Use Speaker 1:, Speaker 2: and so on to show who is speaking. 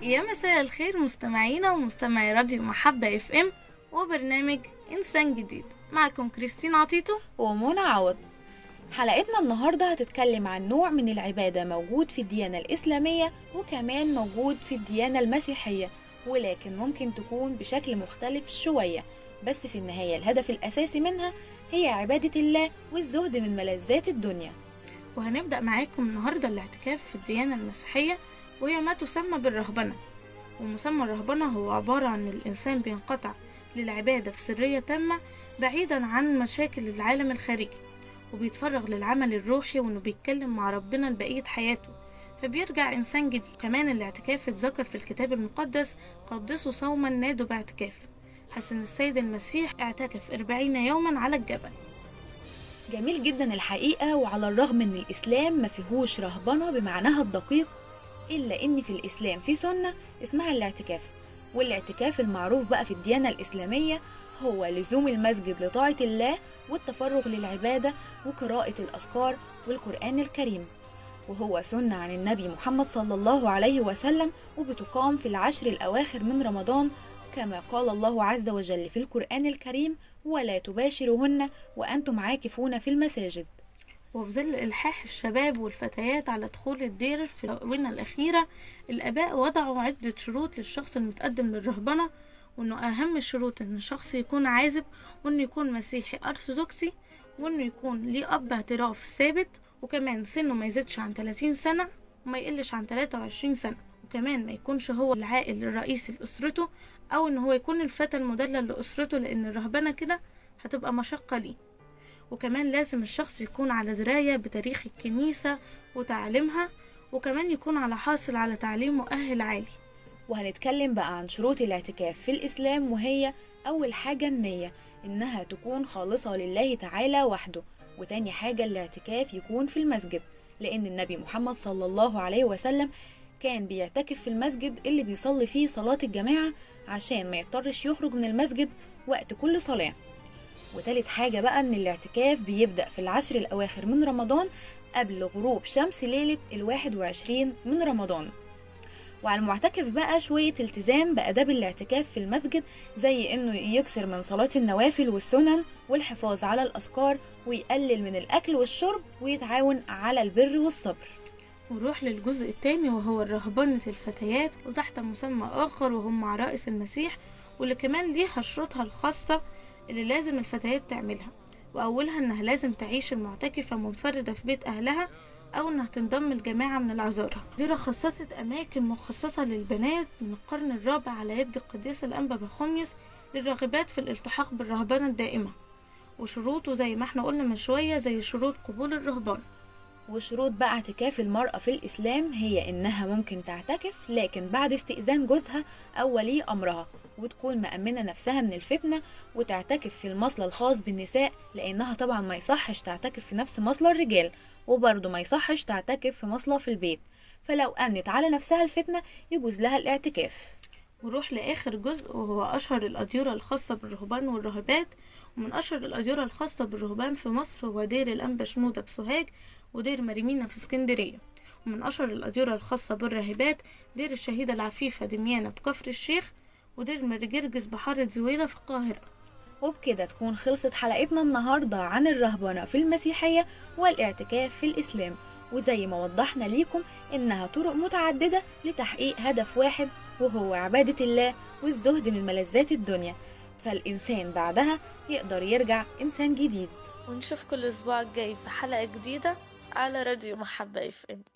Speaker 1: يا مساء الخير مستمعينا ومستمعي راديو محبة اف ام وبرنامج انسان جديد معكم كريستين عطيتو
Speaker 2: ومنى عوض حلقتنا النهاردة هتتكلم عن نوع من العبادة موجود في الديانة الإسلامية وكمان موجود في الديانة المسيحية ولكن ممكن تكون بشكل مختلف شوية بس في النهاية الهدف الأساسي منها هي عبادة الله والزهد من ملذات الدنيا
Speaker 1: وهنبدأ معاكم النهاردة الاعتكاف في الديانة المسيحية وهي ما تسمى بالرهبنة ومسمى الرهبنة هو عبارة عن الإنسان بينقطع للعبادة في سرية تامة بعيدا عن مشاكل العالم الخارجي وبيتفرغ للعمل الروحي وإنه بيتكلم مع ربنا لبقية حياته فبيرجع إنسان جديد كمان الاعتكاف اتذكر في الكتاب المقدس قدسوا صوما نادوا باعتكاف حيث إن السيد المسيح اعتكف أربعين يوما على الجبل
Speaker 2: جميل جدا الحقيقة وعلى الرغم ان الإسلام ما فيهوش رهبنة بمعناها الدقيق إلا إن في الإسلام في سنة اسمها الاعتكاف والاعتكاف المعروف بقى في الديانة الإسلامية هو لزوم المسجد لطاعة الله والتفرغ للعبادة وقراءة الأذكار والقرآن الكريم وهو سنة عن النبي محمد صلى الله عليه وسلم وبتقام في العشر الأواخر من رمضان كما قال الله عز وجل في القرآن الكريم ولا تباشرهن وأنتم عاكفون في المساجد
Speaker 1: وفي ظل إلحاح الشباب والفتيات على دخول الدير في الآونة الأخيرة الآباء وضعوا عدة شروط للشخص المتقدم للرهبنة وإنه أهم الشروط إن الشخص يكون عازب وإنه يكون مسيحي أرثوذكسي وإنه يكون ليه أب اعتراف ثابت وكمان سنه ما يزيدش عن 30 سنة وما يقلش عن 23 سنة وكمان ما يكونش هو العائل الرئيسي لأسرته أو إن هو يكون الفتى المدلل لأسرته لأن الرهبنة كده هتبقى مشقة ليه وكمان لازم الشخص يكون على دراية بتاريخ الكنيسة وتعليمها وكمان يكون على حاصل على تعليم مؤهل عالي
Speaker 2: وهنتكلم بقى عن شروط الاعتكاف في الإسلام وهي أول حاجة النية إنها تكون خالصة لله تعالى وحده وتاني حاجة الاعتكاف يكون في المسجد لأن النبي محمد صلى الله عليه وسلم كان بيعتكف في المسجد اللي بيصلي فيه صلاة الجماعة عشان ما يضطرش يخرج من المسجد وقت كل صلاة وتالت حاجة بقى إن الاعتكاف بيبدأ في العشر الأواخر من رمضان قبل غروب شمس ليلة الواحد وعشرين من رمضان وعلى المعتكف بقى شوية التزام بأداب الاعتكاف في المسجد زي إنه يكسر من صلاة النوافل والسنن والحفاظ على الأذكار ويقلل من الأكل والشرب ويتعاون على البر والصبر
Speaker 1: ونروح للجزء التاني وهو الرهبنة الفتيات وتحت مسمى آخر وهم عرائس المسيح واللي كمان ليها شروطها الخاصة اللي لازم الفتيات تعملها وأولها إنها لازم تعيش المعتكفة منفردة في بيت أهلها أو إنها تنضم لجماعة من العذارى دي خصصت أماكن مخصصة للبنات من القرن الرابع على يد القديس الأنبا بخوميوس للراغبات في الالتحاق بالرهبنة الدائمة وشروطه زي ما احنا قلنا من شوية زي شروط قبول الرهبان
Speaker 2: وشروط بقى اعتكاف المرأة في الإسلام هي إنها ممكن تعتكف لكن بعد استئذان جوزها أو ولي أمرها وتكون مأمنة نفسها من الفتنة وتعتكف في المصلى الخاص بالنساء لأنها طبعا ما يصحش تعتكف في نفس مصلى الرجال وبرضه ما يصحش تعتكف في مصلى في البيت فلو أمنت على نفسها الفتنة يجوز لها الاعتكاف
Speaker 1: وروح لآخر جزء وهو أشهر الأديرة الخاصة بالرهبان والراهبات ومن أشهر الأديرة الخاصة بالرهبان في مصر هو دير الأنبا شنودة بسوهاج ودير مريمينا في اسكندرية ومن أشهر الأديرة الخاصة بالراهبات دير الشهيدة العفيفة دميانة بكفر الشيخ ودير مرجرجس بحارة زويلة في القاهرة
Speaker 2: وبكده تكون خلصت حلقتنا النهاردة عن الرهبنة في المسيحية والاعتكاف في الإسلام وزي ما وضحنا ليكم إنها طرق متعددة لتحقيق هدف واحد وهو عبادة الله والزهد من ملذات الدنيا فالإنسان بعدها يقدر يرجع إنسان جديد
Speaker 1: ونشوفكم الأسبوع الجاي في حلقة جديدة على راديو محبة اف ام